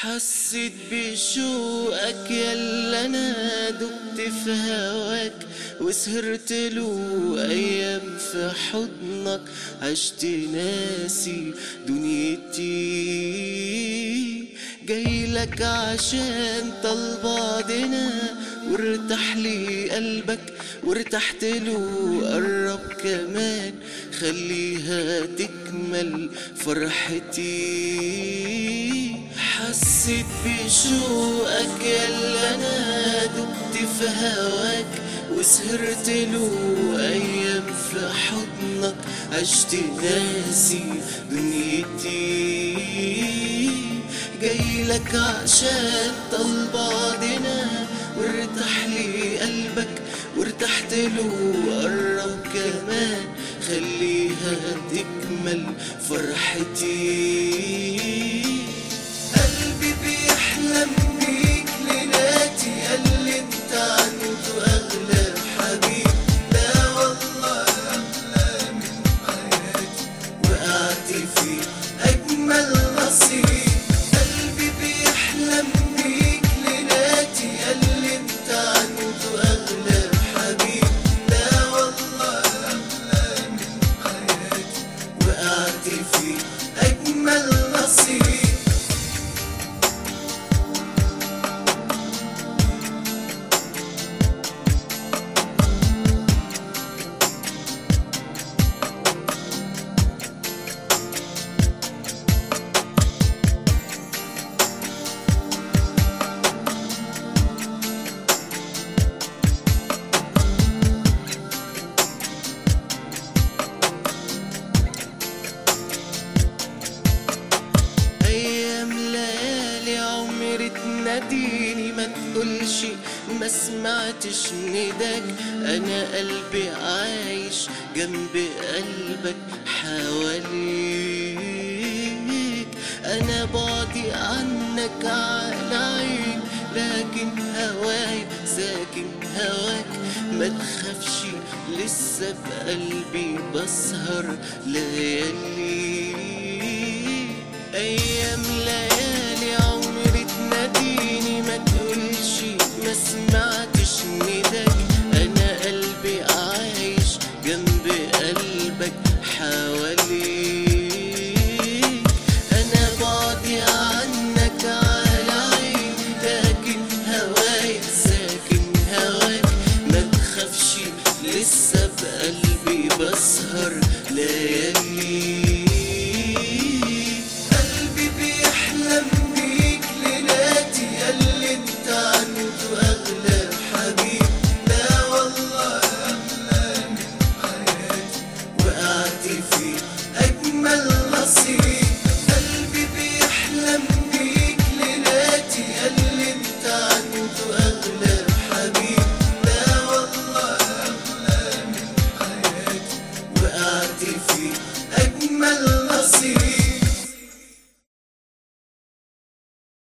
حسيت بشوقك يلا انا دبت في هواك وسهرت له ايام في حضنك عشت ناسي دنيتي جايلك عشان طال بعضنا وارتاح لي قلبك وارتحت له قرب كمان خليها تكمل فرحتي حسيت بشوقك يلا انا دبت في هواك وسهرت له ايام في حضنك عشت ناسي دنيتي جايلك عشان طال بعضنا وارتاح لي قلبك وارتحت له قرب كمان خليها تكمل فرحتي قلبي بيحلم بيك ليلاتي قال لي انت عنده اغلى حبيب لا والله اغلى من حياتي وقعت في اجمل نصيب قلبي بيحلم بيك ليلاتي قال لي انت عنده اغلى حبيب لا والله اغلى من حياتي وقعت في اجمل نصيب ايام ليالي عمري تناديني ما تقولش ما سمعتش نداك انا قلبي عايش جنب قلبك حواليك انا بعدي عنك على عين لكن هواي ساكن هواك ما تخافش لسه بقلبي بسهر ليالي ايام ليالي